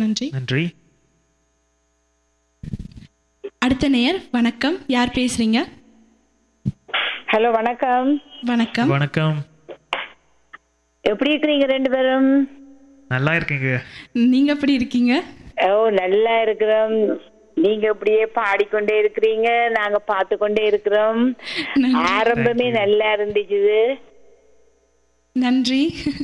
நன்றி நன்றி அடுத்த நேயர் வணக்கம் யார் பேசுறீங்க ஹலோ வணக்கம் வணக்கம் வணக்கம் எப்படி இருக்கிறீங்க ரெண்டு பேரும் நல்லா இருக்கீங்க நீங்க எப்படி இருக்கீங்க ஓ நல்லா இருக்கிறோம் நீங்க இப்படியே பாடிக்கொண்டே இருக்கிறீங்க நாங்க பார்த்து கொண்டே இருக்கிறோம் நன்றி. ஆரம்பமே நல்லா இருந்துச்சு நன்றி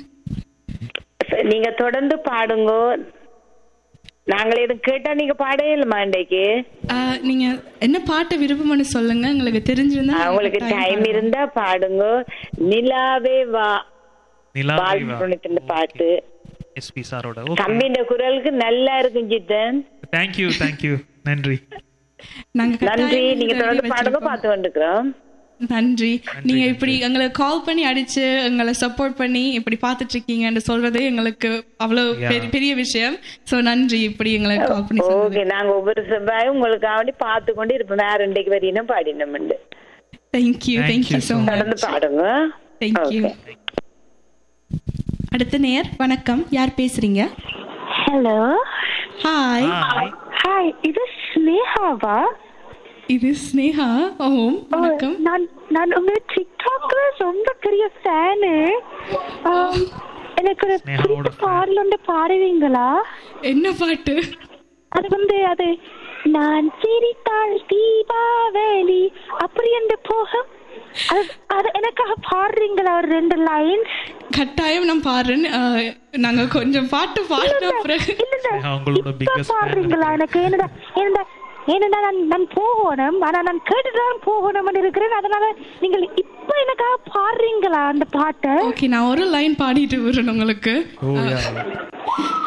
நீங்க தொடர்ந்து பாடுங்க நாங்களே எதுவும் கேட்டா நீங்க பாடவே இல்லைமா இன்றைக்கு ஆ, நீங்க என்ன பாட்டு விருப்பம்னு சொல்லுங்க உங்களுக்கு தெரிஞ்சிருந்தா உங்களுக்கு டைம் இருந்தா பாடுங்க நிலாவே வா நிலாவே வா பால்புரணித்தின் பாட்டு எஸ்பி சாரோட தம்பின்ற குரலுக்கு நல்லா இருக்கும் ஜித்தன் தேங்க்யூ தேங்க்யூ நன்றி நாங்க நன்றி கட்டாயம் நீங்க எழுதி தொடர்ந்து பாடுங்க வச்சிருக்கோம். பார்த்து கொண்டிருக்கிறோம் நன்றி நீங்க இப்படி எங்களை கால் பண்ணி அடிச்சு எங்களை சப்போர்ட் பண்ணி இப்படி பார்த்துட்டு இருக்கீங்கன்னு சொல்றது எங்களுக்கு அவ்வளவு பெரிய- பெரிய விஷயம் சோ நன்றி இப்படி எங்களை கால் பண்ணி சொன்னது ஓகே நாங்க ஒவ்வொரு செவ்வாயும் உங்களுக்காக வேண்டி பார்த்து கொண்டு இருப்போம் வேற இன்றைக்கு வரையும் பாடினோம் thank you Thank thank you you so so much தொடர்ந்து பாடுங்க தேங்க்யூ Okay. அடுத்த நேயர் வணக்கம் யார் பேசுறீங்க ஹலோ ஹாய் ஹாய் ஹாய் இது ஸ்னேகாவா இது ஸ்னேகா ஓம் வணக்கம் நான் நான் உங்க டிக்டாக்ல ரொம்ப பெரிய ஃபேனு எனக்கு ஒரு ஸ்னேகாவோட பிடிச்ச பாடல் ஒன்று பாடுவீங்களா என்ன பாட்டு அது வந்து அது நான் சிரித்தாள் தீபாவளி அப்படி என்று போகும் அது அது எனக்காக பாடுறீங்களா ஒரு ரெண்டு லைன்ஸ் கட்டாயம் நான் பாடுறேன் அஹ், நாங்க கொஞ்சம் பாட்டு பாடின பிறகு ஸ்னேகா உங்களோட இப்ப biggest fan பாடுறீங்களா எனக்கு என்னடா என்னடா ஏன்னா நான் நான் போகணும் ஆனா நான் கேட்டுட்டு தான் போகணும்னு இருக்கிறேன் அதனால நீங்கள் இப்ப எனக்காக பாடுறீங்களா அந்த பாட்டை ஓகே நான் ஒரு லைன் பாடிட்டு விடுறேன் உங்களுக்கு ஓ யா